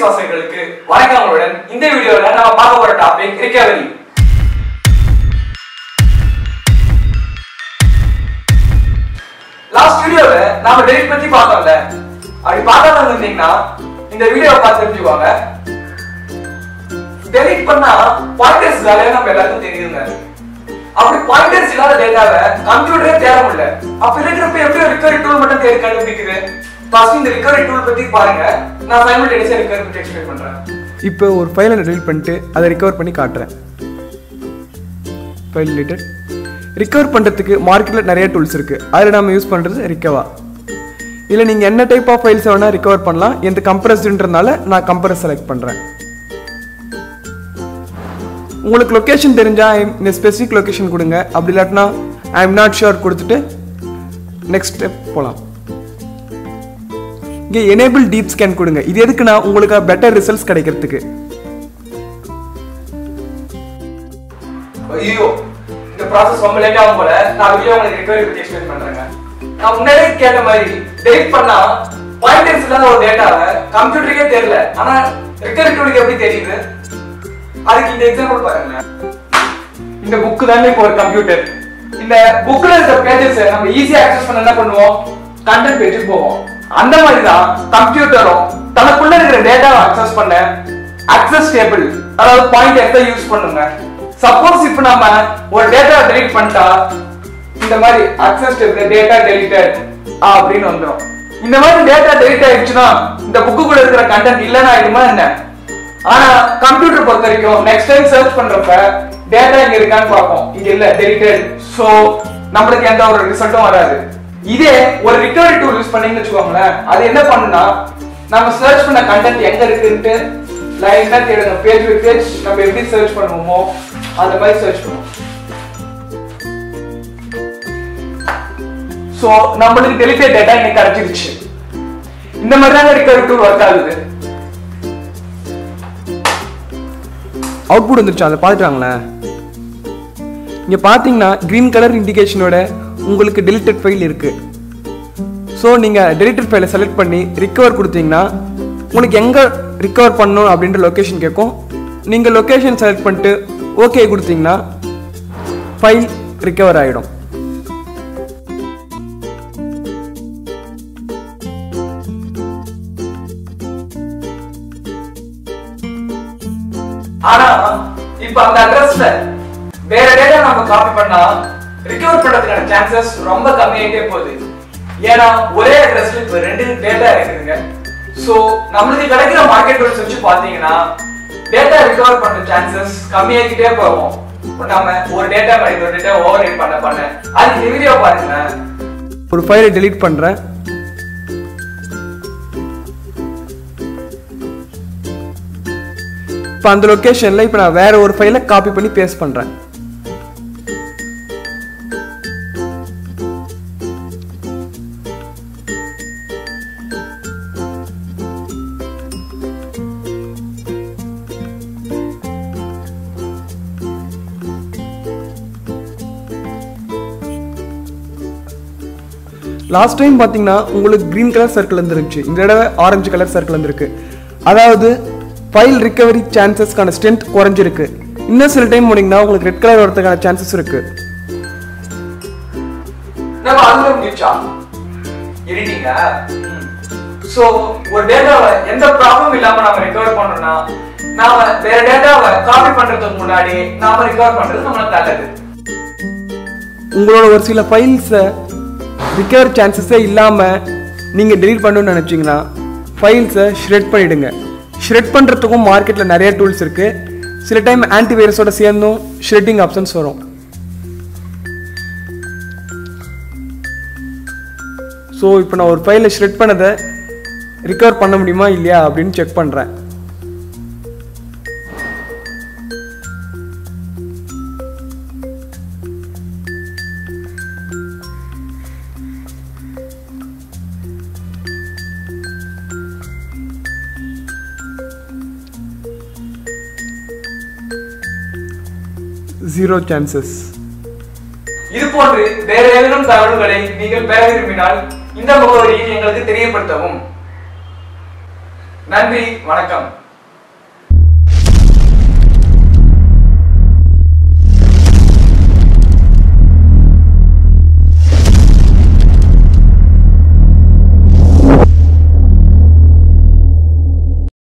விசுவாசிகளுக்கு வணக்கங்களுடன் இந்த வீடியோல நாம பார்க்க போற டாபிக் ரிகவரி லாஸ்ட் வீடியோல நாம டெலிட் பத்தி பார்த்தோம்ல அப்படி பார்க்காம இருந்தீங்கன்னா இந்த வீடியோவை பார்த்து தெரிஞ்சுக்குவாங்க டெலிட் பண்ணா பாயிண்டர்ஸ் வேலையை நம்ம எல்லாருக்கும் தெரியுங்க அப்படி பாயிண்டர்ஸ் இல்லாத டேட்டாவை கம்ப்யூட்டரே தேட முடியல அப்ப இருக்கிறப்ப எப்படி ரிகவரி டூல் மட்டும் தேடி கண்டுபிடிக்குது ஃபர்ஸ்ட் இந்த ரிகவரி டூல் பத்தி பாருங்க நான் சைமல்டேனியஸா ரிகவரி பத்தி எக்ஸ்பிளைன் பண்றேன் இப்போ ஒரு ஃபைலை நான் delete பண்ணிட்டு அதை ரிகவர் பண்ணி காட்டுறேன் ஃபைல் deleted ரிகவர் பண்ணுறதுக்கு மார்க்கெட்டில் நிறைய டூல்ஸ் இருக்குது அதில் நம்ம யூஸ் பண்ணுறது ரிகவா இல்லை நீங்கள் என்ன டைப் ஆஃப் ஃபைல்ஸ் வேணால் ரிகவர் பண்ணலாம் எந்த கம்ப்ரஸ்ன்றனால நான் கம்ப்ரஸ் செலக்ட் பண்ணுறேன் உங்களுக்கு லொக்கேஷன் தெரிஞ்சால் இந்த ஸ்பெசிஃபிக் லொக்கேஷன் கொடுங்க அப்படி இல்லாட்டினா ஐ எம் நாட் ஷுர் கொடுத்துட்டு நெக்ஸ்ட் ஸ்டெப் போகலாம் இங்கே எனேபிள் டீப் ஸ்கேன் கொடுங்க இது எதுக்குன்னா உங்களுக்கு பெட்டர் ரிசல்ட்ஸ் கிடைக்கிறதுக்கு ஐயோ இந்த ப்ராசஸ் ரொம்ப லேட் ஆகும் போல நான் வீடியோ உங்களுக்கு ரிகவரி பத்தி எக்ஸ்பிளைன் பண்றேங்க நான் முன்னாடியே கேட்ட மாதிரி டெலிட் பண்ணா பாயிண்டர்ஸ் இல்லாத ஒரு டேட்டாவை கம்ப்யூட்டருக்கே தெரியல ஆனா ரிகவரி டூலுக்கு எப்படி தெரியுது அதுக்கு இந்த எக்ஸாம்பிள் பாருங்களேன் இந்த புக் தானே இப்போ ஒரு கம்ப்யூட்டர் இந்த புக்ல இருக்க பேஜஸ் நம்ம ஈஸியா அக்சஸ் பண்ண என்ன பண்ணுவோம் கண்டென்ட் பேஜுக்கு போவோம் அந்த மாதிரி தான் கம்ப்யூட்டரும் தனக்குள்ள இருக்கிற டேட்டாவை அக்சஸ் பண்ண அக்சஸ் டேபிள் அதாவது பாயிண்டர் தான் யூஸ் பண்ணுங்க சப்போஸ் இப்போ நம்ம ஒரு டேட்டா டெலீட் பண்ணிட்டா இந்த மாதிரி அக்சஸ் டேபிள் டேட்டா டெலிட்டட் அப்படின்னு வந்துடும் இந்த மாதிரி டேட்டா டெலிட் ஆயிடுச்சுன்னா இந்த புக்குக்குள்ள இருக்கிற கண்டென்ட் இல்லைன்னா ஆயிடுமா என்ன ஆனா கம்ப்யூட்டர் பொறுத்த வரைக்கும் நெக்ஸ்ட் டைம் சர்ச் பண்றப்ப டேட்டா இங்க இருக்கான்னு பார்ப்போம் இங்க இல்ல டெலிட்டட் சோ நம்மளுக்கு எந்த ஒரு ரிசல்ட்டும் வராது இதே ஒரு ரிகவரி டூல் யூஸ் பண்ணீங்கன்னு வச்சுக்கோங்களேன் அது என்ன பண்ணுனா நம்ம சர்ச் பண்ண கண்டென்ட் எங்க இருக்குன்ட்டு லைனா தேடுங்க பேஜ் பை பேஜ் நம்ம எப்படி சர்ச் பண்ணுவோமோ அந்த மாதிரி சர்ச் பண்ணுவோம் சோ நம்மளுக்கு டெலிட்டட் டேட்டா இன்னைக்கு கிடைச்சிருச்சு இந்த மாதிரி தான் ரிகவரி டூல் ஒர்க் ஆகுது அவுட்புட் வந்துருச்சு அதை பார்த்துட்டாங்களேன் இங்கே பார்த்தீங்கன்னா க்ரீன் கலர் இண்டிகேஷனோட உங்களுக்கு deleted ஃபைல் இருக்குது ஸோ நீங்கள் deleted ஃபைலை செலக்ட் பண்ணி ரிகவர் கொடுத்தீங்கன்னா உங்களுக்கு எங்கே ரிகவர் பண்ணணும் அப்படின்ற லொக்கேஷன் கேட்கும் நீங்கள் லொக்கேஷன் செலக்ட் பண்ணிட்டு ஓகே கொடுத்தீங்கன்னா ஃபைல் ரிகவர் ஆகிடும் ஆனா இப்ப அந்த அட்ரஸ்ல வேற டேட்டா நம்ம காப்பி பண்ணா ரிகவர் பண்றதுக்கான சான்சஸ் ரொம்ப கம்மியாயிட்டே போகுது ஏன்னா ஒரே அட்ரஸ்ல இப்ப ரெண்டு டேட்டா இருக்குதுங்க சோ நம்மளுக்கு கிடைக்கிற மார்க்கெட் ரூல்ஸ் வச்சு பாத்தீங்கன்னா டேட்டா ரிகவர் பண்ற சான்சஸ் கம்மியாகிட்டே போகும் இப்ப நாம ஒரு டேட்டா மாதிரி ஒரு டேட்டா ஓவர் ரைட் பண்ண பண்ண அதுக்கு வீடியோ பாருங்க ஒரு ஃபைலை delete பண்ணுறேன் இப்போ அந்த லொக்கேஷனில் இப்போ நான் வேற ஒரு ஃபைலை காப்பி பண்ணி பேஸ்ட் பண்ணுறேன் லாஸ்ட் டைம் பார்த்தீங்கன்னா உங்களுக்கு க்ரீன் கலர் சர்க்கிள் வந்துருந்துச்சு இந்த தடவை ஆரஞ்சு கலர் சர்க்கிள் வந்திருக்கு அதாவது ஃபைல் ரிகவரி சான்சஸ்க்கான ஸ்ட்ரென்த் குறைஞ்சிருக்கு இன்னும் சில டைம் போனீங்கன்னா உங்களுக்கு ரெட் கலர் வரதுக்கான சான்சஸ் இருக்கு நம்ம அதுல முடிச்சா எடிட்டிங்க சோ ஒரு டேட்டாவை எந்த ப்ராப்ளம் இல்லாம நாம ரெக்கவர் பண்ணோம்னா நாம வேற டேட்டாவை காப்பி பண்றதுக்கு முன்னாடி நாம ரெக்கவர் பண்றது நம்மளுக்கு நல்லது உங்களோட ஒரு சில ஃபைல்ஸை ரிகவர் சான்சஸே இல்லாமல் நீங்கள் delete பண்ணணும்னு நினச்சிங்கன்னா ஃபைல்ஸை ஷ்ரெட் பண்ணிவிடுங்க ஷ்ரெட் பண்ணுறதுக்கும் மார்க்கெட்டில் நிறைய டூல்ஸ் இருக்குது சில டைம் ஆன்டிவைரஸோட சேர்ந்தும் ஷ்ரெட்டிங் ஆப்ஷன்ஸ் வரும் ஸோ இப்போ நான் ஒரு ஃபைலை ஷ்ரெட் பண்ணதை ரிகவர் பண்ண முடியுமா இல்லையா அப்படின்னு செக் பண்ணுறேன் ஜீரோ சான்சஸ் இது போன்று வேற ஏதேனும் தகவல்களை நீங்கள் பெற விரும்பினால் இந்த முகவரியை எங்களுக்கு தெரியப்படுத்தவும் நன்றி வணக்கம்